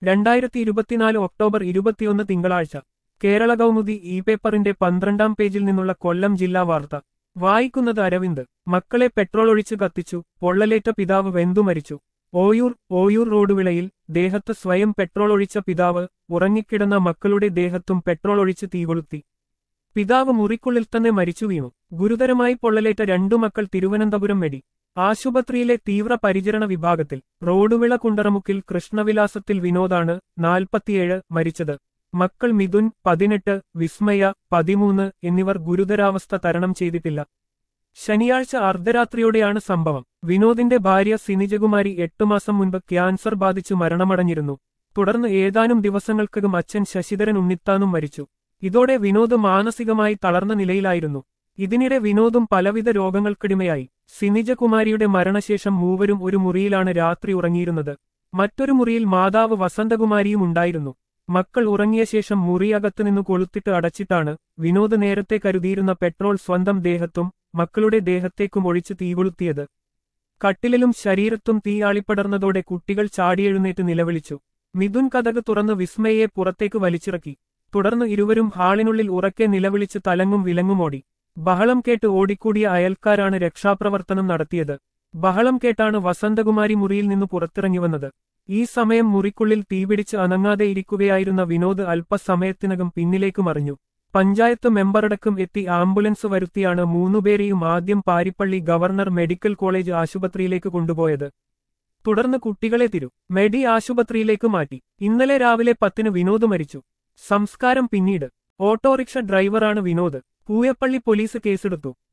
രണ്ടായിരത്തി ഇരുപത്തിനാല് ഒക്ടോബർ ഇരുപത്തിയൊന്ന് തിങ്കളാഴ്ച കേരള കൗമുദി ഇ പേപ്പറിന്റെ പന്ത്രണ്ടാം പേജിൽ നിന്നുള്ള കൊല്ലം ജില്ലാ വാർത്ത വായിക്കുന്നത് അരവിന്ദ് മക്കളെ പെട്രോൾ ഒഴിച്ച് കത്തിച്ചു പൊള്ളലേറ്റ പിതാവ് വെന്തു മരിച്ചു ഓയൂർ ഓയൂർ റോഡ് വിളയിൽ ദേഹത്ത് സ്വയം പെട്രോൾ ഒഴിച്ച പിതാവ് ഉറങ്ങിക്കിടന്ന മക്കളുടെ ദേഹത്തും പെട്രോൾ ഒഴിച്ച് തീകൊളുത്തി പിതാവ് മുറിക്കുള്ളിൽ തന്നെ മരിച്ചു വീണു ഗുരുതരമായി പൊള്ളലേറ്റ രണ്ടു മക്കൾ തിരുവനന്തപുരം മെഡി ആശുപത്രിയിലെ തീവ്ര പരിചരണ വിഭാഗത്തിൽ റോഡുവിള കുണ്ടറമുക്കിൽ കൃഷ്ണവിലാസത്തിൽ വിനോദാണ് നാൽപ്പത്തിയേഴ് മരിച്ചത് മക്കൾ മിഥുൻ പതിനെട്ട് വിസ്മയ പതിമൂന്ന് എന്നിവർ ഗുരുതരാവസ്ഥ തരണം ചെയ്തിട്ടില്ല ശനിയാഴ്ച അർദ്ധരാത്രിയോടെയാണ് സംഭവം വിനോദിന്റെ ഭാര്യ സിനിജകുമാരി എട്ടു മാസം മുൻപ് ക്യാൻസർ ബാധിച്ചു മരണമടഞ്ഞിരുന്നു തുടർന്ന് ഏതാനും ദിവസങ്ങൾക്കകം അച്ഛൻ ശശിധരൻ ഉണ്ണിത്താനും മരിച്ചു ഇതോടെ വിനോദ് മാനസികമായി തളർന്ന നിലയിലായിരുന്നു ഇതിനിടെ വിനോദും പലവിധ രോഗങ്ങൾക്കിടിമയായി സിനിജകുമാരിയുടെ മരണശേഷം മൂവരും ഒരു മുറിയിലാണ് രാത്രി ഉറങ്ങിയിരുന്നത് മറ്റൊരു മുറിയിൽ മാതാവ് വസന്തകുമാരിയും ഉണ്ടായിരുന്നു മക്കൾ ഉറങ്ങിയ ശേഷം മുറിയകത്തുനിന്നു കൊളുത്തിട്ട് അടച്ചിട്ടാണ് വിനോദ് നേരത്തെ കരുതിയിരുന്ന പെട്രോൾ സ്വന്തം ദേഹത്തും മക്കളുടെ ദേഹത്തേക്കും ഒഴിച്ച് തീകൊളുത്തിയത് കട്ടിലിലും ശരീരത്തും തീ ആളിപ്പടർന്നതോടെ കുട്ടികൾ ചാടിയെഴുന്നേറ്റ് നിലവിളിച്ചു മിഥുൻ കഥക് തുറന്ന് വിസ്മയെ പുറത്തേക്ക് വലിച്ചിറക്കി തുടർന്ന് ഇരുവരും ഹാളിനുള്ളിൽ ഉറക്കെ നിലവിളിച്ച് തലങ്ങും വിലങ്ങുമോടി ബഹളം കേട്ട് ഓടിക്കൂടിയ അയൽക്കാരാണ് രക്ഷാപ്രവർത്തനം നടത്തിയത് ബഹളം കേട്ടാണ് വസന്തകുമാരി മുറിയിൽ നിന്ന് പുറത്തിറങ്ങി വന്നത് ഈ സമയം മുറിക്കുള്ളിൽ തീപിടിച്ച് അനങ്ങാതെ ഇരിക്കുകയായിരുന്ന വിനോദ് അല്പസമയത്തിനകം പിന്നിലേക്ക് മറിഞ്ഞു പഞ്ചായത്ത് മെമ്പറടക്കം എത്തി ആംബുലൻസ് വരുത്തിയാണ് മൂന്നുപേരെയും ആദ്യം പാരിപ്പള്ളി ഗവർണർ മെഡിക്കൽ കോളേജ് ആശുപത്രിയിലേക്ക് കൊണ്ടുപോയത് തുടർന്ന് കുട്ടികളെ തിരു മെഡി ആശുപത്രിയിലേക്ക് മാറ്റി ഇന്നലെ രാവിലെ പത്തിന് വിനോദ് മരിച്ചു സംസ്കാരം പിന്നീട് ഓട്ടോറിക്ഷ ഡ്രൈവറാണ് വിനോദ് പൂയപ്പള്ളി പോലീസ് കേസെടുത്തു